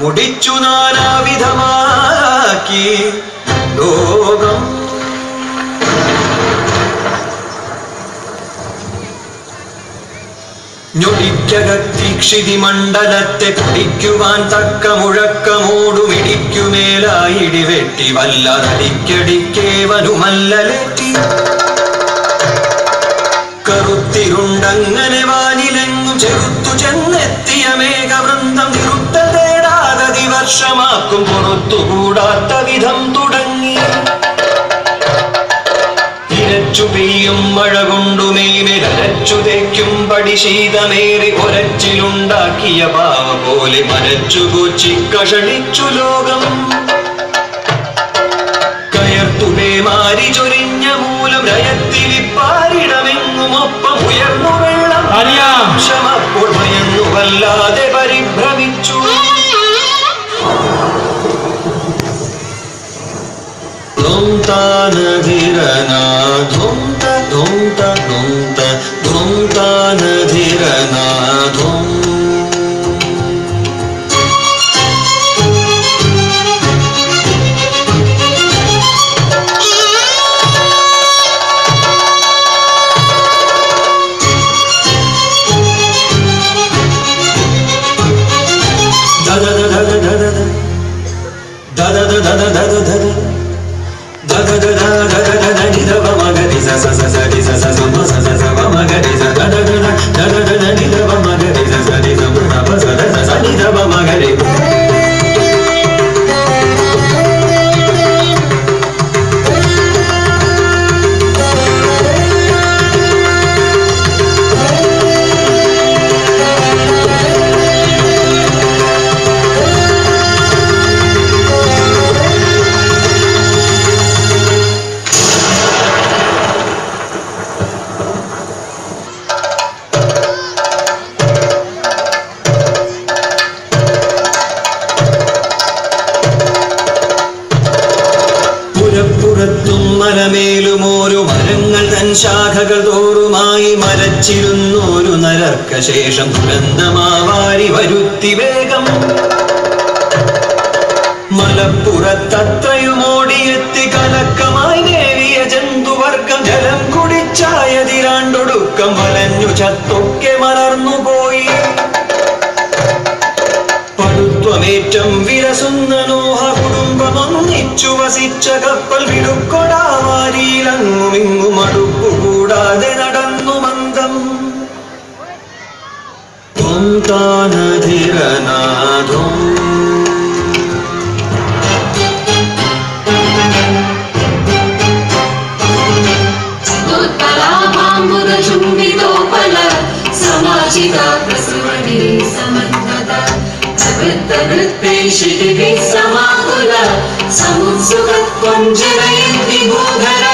ഒടിച്ചു നാനാവിധമാക്കി ലോകം ഞൊടിക്കകത്തിക്ഷിതി മണ്ഡലത്തെ പിടിക്കുവാൻ തക്ക മുഴക്കമോടുമിടിക്കുമേലായിടി വെട്ടി വല്ലതടിക്കടിക്കേവനുമല്ലലേറ്റി കറുത്തിരുണ്ടങ്ങനെ വാനിലെങ്ങും ചെറുത്തു ചെന്നെത്തിയ മേഘവൃന്ദം നിരുത്ത തേടാതെ ദിവർഷമാക്കും പുറത്തുകൂടാത്ത വിധം തുടങ്ങി ഇരച്ചു പെയ്യും മഴ കൊണ്ടുമേമിരച്ചു തേക്കും പടി ശീതമേറി ഒരച്ചിലുണ്ടാക്കിയ പാവ പോലെ മരച്ചു കൊച്ചി കഷണിച്ചു ലോകം കയർത്തുപേ മാരി ചൊരിഞ്ഞ മൂലം രയത്തിരിപ്പാരിടമെങ്ങും ഒപ്പം ഉയർന്നു വെള്ളം അറിയാം. ശമപ്പോൾ ഭയന്നു വല്ലാതെ പരിഭ്രമിച്ചു ധുംതാനധിരനാഥും ധുംത ധുംത ധുംതാനധിരനാഥും പുരപ്പുറത്തും മലമേലും ഓരോ മരങ്ങൾ തൻ ശാഖകൾ തോറുമായി മരച്ചിരുന്നോരു നരർക്ക ശേഷം ദുരന്തമാവാരി വരുത്തി വേഗം മലപ്പുറത്തത്രയും ഓടിയെത്തി കലക്കമായി നേരിയ ജന്തുവർഗം ജലം കുടിച്ചായതിരാണ്ടൊടുക്കം വലഞ്ഞു ചത്തൊക്കെ മലർന്നുപോയി പടുത്വമേറ്റം വിരസുന്ന നോഹ കുടുംബം ഒന്നിച്ചു വസിച്ച കപ്പൽ വിടുക്കൊടാവാരിയിലങ്ങുമിങ്ങും അടുപ്പുകൂടാതെ നടന്നു മന്ദം ത്വം താനധിരനാഥം चुम्बितोपल समाजिता प्रसवने समन्वत प्रवृत्तवृत्ते शिटिभिः समाकुल समुत्सुकत्वं जनयन्ति भूधरा